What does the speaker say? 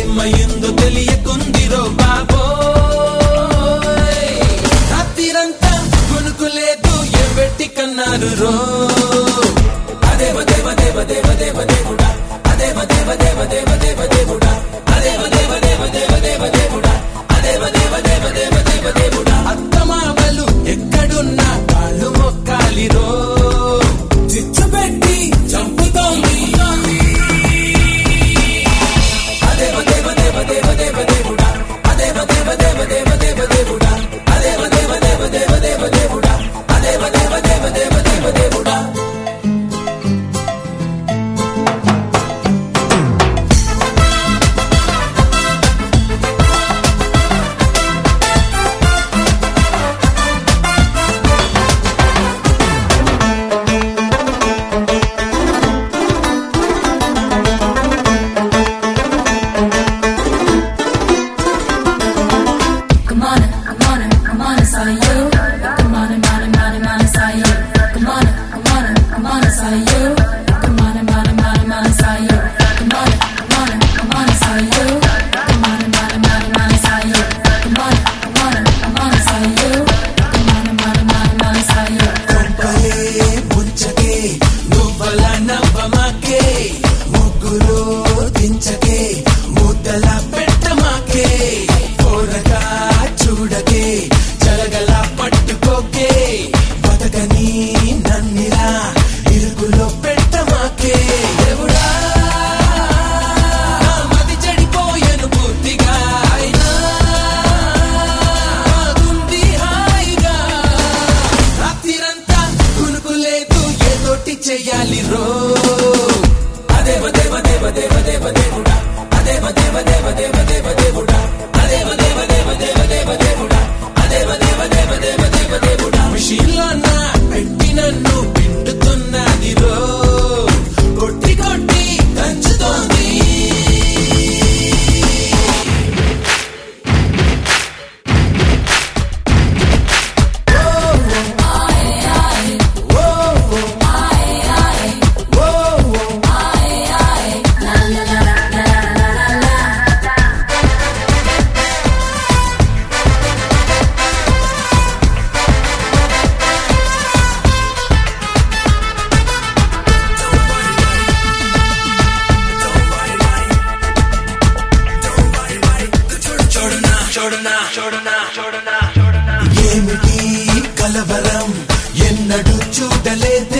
ఏమయ్యిందో తెలియకుందిరో బాబోయ్ రాత్రిరంతా కొనుక్కులేదు ఏ పెట్టి కన్నారు రో అదేవ దేవ దేవ దేవ దేవ దేవుడా అదేవ దేవ దేవ దేవ దేవ దేవుడా అదేవ దేవ దేవ దేవ దేవ దేవుడా అదేవ దేవ దేవ దేవ దేవ దేవుడా అత్తమామలు ఎక్కడున్నా కాళ్ళు మొక్కాలిరో చిచ్చు పెట్టి చంపుతోంది అదేవ దేవ దేవ దేవ దేవ దేవుడా అదేవ దేవ దేవ దేవ దేవ దేవుడా అదేవ దేవ దేవ దేవ దేవ దేవుడా అదేవ దేవ దేవ దేవ దేవ దేవుడా Come on, come on, come on, it's all you. Come on, come on, come on, come on, it's all you. Come on, come on, come on, it's all you. Come on, come on, come on, come on, it's all you. Come on, come on, come on, it's all you. Come on, come on, come on, come on, it's all you. Come on, come on, come on, it's all you. Come on, come on, come on, come on, it's all you. కొంపలే ముంచకే నువ్వల నవ్వమాకే ముగ్గులు దించకే ముద్దల పెట్టమాకే కోరగా చూడకే జలగల పట్టుకోకే బతకని నన్నిలా ఇరుకులో పెట్టమాకే దేవుడా నా మతి చెడిపోయెను పూర్తిగా అయినా బాగుంది హాయిగా రాత్రిరంతా కునుకులేదు ఏదోటి చెయ్యాలి రో అదేవ దేవ దేవ దేవ దేవ దేవుడా అదేవ దేవ దేవ దేవ దేవ దేవుడా అదేవ దేవ దేవ దేవ దేవ దేవుడా అదేవ దేవ దేవ దేవ దేవ దేవుడా మిషన్లో నా పెట్టి నన్ను పిండుతున్నది రో కొట్టి కొట్టి దంచుతోంది ఏమిటి కలవరం ఎన్నడు చూడలేదే